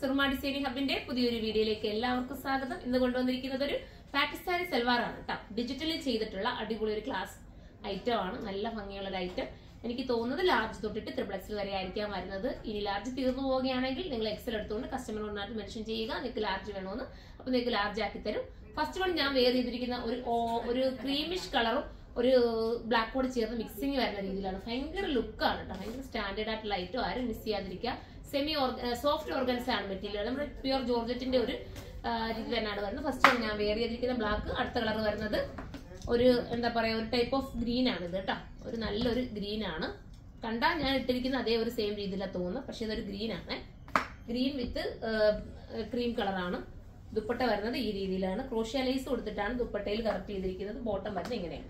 Soorma designing ഹബിന്റെ പുതിയൊരു വീഡിയോയിലേക്ക് എല്ലാവർക്കും സ്വാഗതം ഇന്ന് കൊണ്ടുവന്നിരിക്കുന്നത് ഒരു പാകിസ്ഥാനി സൽവാറാണ് കേട്ടോ ഡിജിറ്റലിൽ ചെയ്തിട്ടുള്ള അടിപൊളി ഒരു ക്ലാസ് ഐറ്റം ആണ് നല്ല ഭംഗിയുള്ള ഒരു ഐറ്റം എനിക്ക് തോന്നുന്നത് ലാർജ് തൊട്ടിട്ട് ട്രിപ്പിൾ എക്സൽ വരെ ആയിരിക്കാം വരുന്നത് ഇനി ലാർജ് തീർന്നു പോവുകയാണെങ്കിൽ നിങ്ങൾ എക്സൽ എടുത്തുകൊണ്ട് കസ്റ്റമറിനോട് മെൻഷൻ ചെയ്യുക നിങ്ങൾക്ക് ലാർജ് വേണമെന്ന് അപ്പൊ നിങ്ങൾക്ക് ലാർജ് ആക്കി തരും ഫസ്റ്റ് വൺ ഞാൻ വെയർ ചെയ്തിരിക്കുന്ന ഒരു ഓ- ഒരു ക്രീമിഷ് കളറും ഒരു ബ്ലാക്ക് കൂടെ ചേർന്ന് മിക്സിങ് വരുന്ന രീതിയിലാണ് ഭയങ്കര ലുക്കാണ് കേട്ടോ ഭയങ്കര സ്റ്റാൻഡേർഡ് ആയിട്ടുള്ള ഐറ്റം ആരും മിസ് ചെയ്യാതിരിക്കുക സെമി സോഫ്റ്റ് ഓർഗൻസ് ആണ് മെറ്റീരിയൽ നമ്മുടെ പ്യുർ ജോർജറ്റിന്റെ ഒരു ആ, രീതി തന്നെയാണ് വരുന്നത് ഫസ്റ്റ് ഞാൻ വെയർ ചെയ്തിരിക്കുന്ന ബ്ലാക്ക് അടുത്ത കളർ വരുന്നത് ഒരു എന്താ പറയാ ഒരു ടൈപ്പ് ഓഫ് ഗ്രീൻ ആണ് ഇത് കേട്ടോ ഒരു നല്ലൊരു ഗ്രീൻ ആണ് കണ്ടാൽ ഞാൻ ഇട്ടിരിക്കുന്ന അതേ ഒരു സെയിം രീതിയിലാണ് തോന്നുന്നത് പക്ഷെ ഇതൊരു ഗ്രീൻ ആണ് ഗ്രീൻ വിത്ത് ക്രീം കളറാണ് ദുപ്പട്ട വരുന്നത് ഈ രീതിയിലാണ് ക്രോഷ്യ ലൈസ് കൊടുത്തിട്ടാണ് ദുപ്പട്ടയിൽ കറക്റ്റ് ചെയ്തിരിക്കുന്നത് ബോട്ടം വരുന്നത് ഇങ്ങനെയാണ്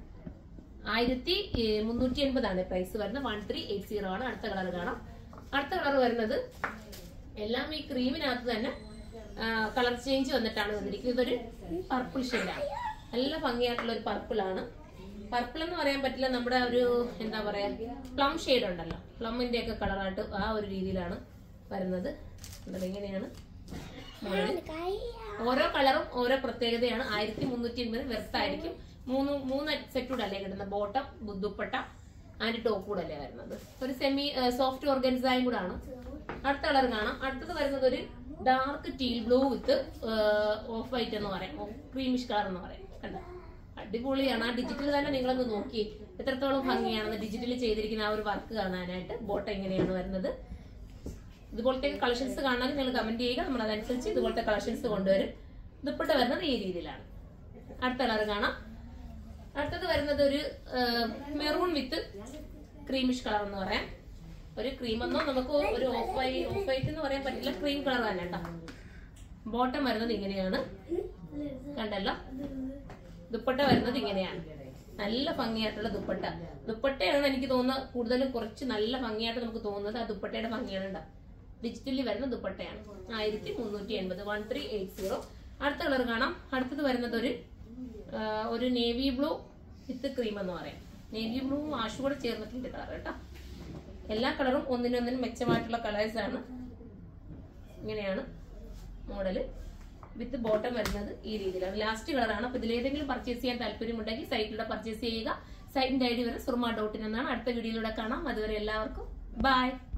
ആയിരത്തി മുന്നൂറ്റി എൺപതാണ് പ്രൈസ് വരുന്നത് വൺ ത്രീ എയ്റ്റ് സീറോ ആണ് അടുത്ത കളർ കാണാം അടുത്ത കളർ വരുന്നത് എല്ലാം ഈ ക്രീമിനകത്ത് തന്നെ കളർ ചേഞ്ച് വന്നിട്ടാണ് വന്നിരിക്കുന്നത് ഇതൊരു പർപ്പിൾ ഷെയ്ഡാണ് നല്ല ഭംഗിയായിട്ടുള്ള ഒരു പർപ്പിൾ ആണ് പർപ്പിൾ എന്ന് പറയാൻ പറ്റില്ല നമ്മുടെ ഒരു എന്താ പറയാ പ്ലം ഷെയ്ഡ് ഉണ്ടല്ലോ പ്ലമ്മിന്റെ ഒക്കെ കളറായിട്ട് ആ ഒരു രീതിയിലാണ് വരുന്നത് എന്താ ഇങ്ങനെയാണ് മോഡൽ ഓരോ കളറും ഓരോ പ്രത്യേകതയാണ് ആയിരത്തി മുന്നൂറ്റി എൺപത് വെർത്തായിരിക്കും മൂന്ന് മൂന്ന് സെറ്റ് കൂടെ അല്ലേ കിട്ടുന്ന ബോട്ടം ദുപ്പട്ട അതിന്റെ ടോപ്പ് കൂടെ അല്ലേ വരുന്നത് ഒരു സെമി സോഫ്റ്റ് ഓർഗൻസായും കൂടെ ആണ് അടുത്ത കളർ കാണാം അടുത്തത് വരുന്നത് ഒരു dark teal blue with off white എന്ന് പറയാം ക്രീമിഷ് കളർ എന്ന് പറയാം കണ്ട അടിപൊളിയാണ് ആ ഡിജിറ്റൽ തന്നെ നിങ്ങളൊന്ന് നോക്കി എത്രത്തോളം ഭംഗിയാണെന്ന് ഡിജിറ്റലിൽ ചെയ്തിരിക്കുന്ന ആ ഒരു വർക്ക് കാണാനായിട്ട് ബോട്ടം എങ്ങനെയാണ് വരുന്നത് ഇതുപോലത്തെ കളക്ഷൻസ് കാണാൻ നിങ്ങൾ കമന്റ് ചെയ്യുക നമ്മൾ അതനുസരിച്ച് ഇതുപോലത്തെ കളക്ഷൻസ് കൊണ്ടുവരും ദുപ്പട്ട വരുന്നത് ഈ രീതിയിലാണ് അടുത്ത കളർ കാണാം അടുത്തത് വരുന്നത് ഒരു മെറൂൺ വിത്ത് ക്രീമിഷ് കളർ എന്ന് പറയാം ഒരു ക്രീം എന്നോ നമുക്ക് ഒരു ഓഫ് വൈറ്റ് ഓഫ് വൈറ്റ് എന്ന് പറയാൻ പറ്റില്ല ക്രീം കളർ തന്നെ കേട്ടോ ബോട്ടം വരുന്നത് ഇങ്ങനെയാണ് കണ്ടല്ലോ ദുപ്പട്ട വരുന്നത് ഇങ്ങനെയാണ് നല്ല ഭംഗിയായിട്ടുള്ള ദുപ്പട്ട ദുപ്പട്ടയാണ് എനിക്ക് തോന്നുന്നത് കൂടുതലും കുറച്ച് നല്ല ഭംഗിയായിട്ട് നമുക്ക് തോന്നുന്നത് ആ ദുപ്പട്ടയുടെ ഭംഗിയാണ് ഉണ്ടാവും ഡിജിറ്റലി വരുന്ന ദുപ്പട്ടയാണ് ആയിരത്തി മുന്നൂറ്റി എൺപത് വൺ ത്രീ എയ്റ്റ് സീറോ അടുത്ത കളർ കാണാം അടുത്തത് വരുന്നത് ഒരു ആ, ഒരു നേവി ബ്ലൂ വിത്ത് ക്രീം എന്ന് പറയാം നേവി ബ്ലൂ ആഷ് കൂടെ ചേർന്നിട്ടുണ്ട് കളർ കേട്ടോ എല്ലാ കളറും ഒന്നിനൊന്നിനും മെച്ചമായിട്ടുള്ള കളേഴ്സ് ആണ് ഇങ്ങനെയാണ് മോഡല് വിത്ത് ബോട്ടം വരുന്നത് ഈ രീതിയിലാണ് ലാസ്റ്റ് കളറാണ് അപ്പൊ ഇതിലേതെങ്കിലും പർച്ചേസ് ചെയ്യാൻ താല്പര്യമുണ്ടെങ്കിൽ സൈറ്റിലൂടെ പർച്ചേസ് ചെയ്യുക സൈറ്റിന്റെ ഐ ഡി വരെ സുർമ ഡോട്ട് ഇൻ എന്നാണ് അടുത്ത വീഡിയോയിലൂടെ കാണാം അതുവരെ എല്ലാവർക്കും ബൈ